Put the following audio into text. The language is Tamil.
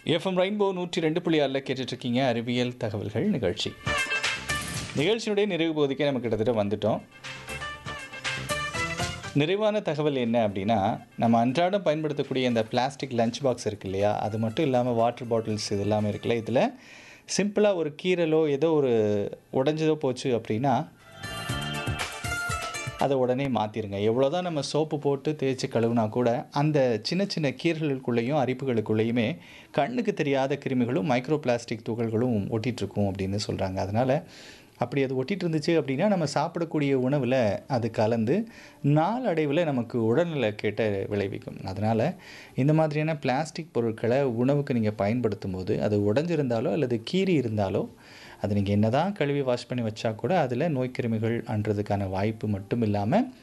எஃப்எம் ரெயின்போ நூற்றி ரெண்டு புள்ளி ஆறில் கேட்டுட்ருக்கீங்க அறிவியல் தகவல்கள் நிகழ்ச்சி நிகழ்ச்சியினுடைய நிறைவு பகுதிக்கே நம்ம கிட்டத்தட்ட வந்துட்டோம் நிறைவான தகவல் என்ன அப்படின்னா நம்ம அன்றாடம் பயன்படுத்தக்கூடிய இந்த பிளாஸ்டிக் லஞ்ச் பாக்ஸ் இருக்கு இல்லையா அது மட்டும் இல்லாமல் வாட்டர் பாட்டில்ஸ் இது எல்லாமே இருக்குல்ல இதில் சிம்பிளாக ஒரு கீரலோ ஏதோ ஒரு உடஞ்சதோ போச்சு அப்படின்னா அதை உடனே மாற்றிருங்க எவ்வளோ தான் நம்ம சோப்பு போட்டு தேய்ச்சி கழுவுனா கூட அந்த சின்ன சின்ன கீரல்களுக்குள்ளேயும் அரிப்புகளுக்குள்ளேயுமே கண்ணுக்கு தெரியாத கிருமிகளும் மைக்ரோ பிளாஸ்டிக் துகள்களும் ஒட்டிகிட்ருக்கும் அப்படின்னு சொல்கிறாங்க அதனால் அப்படி அது ஒட்டிகிட்டு இருந்துச்சு அப்படின்னா நம்ம சாப்பிடக்கூடிய உணவில் அது கலந்து நாளடைவில் நமக்கு உடல்நல கேட்ட விளைவிக்கும் அதனால் இந்த மாதிரியான பிளாஸ்டிக் பொருட்களை உணவுக்கு நீங்கள் பயன்படுத்தும் போது அது உடஞ்சிருந்தாலோ அல்லது கீறி இருந்தாலோ அது நீங்கள் என்ன தான் கழுவி வாஷ் பண்ணி வச்சா கூட அதில் நோய்க்கிருமிகள் அன்றதுக்கான வாய்ப்பு மட்டும் இல்லாமல்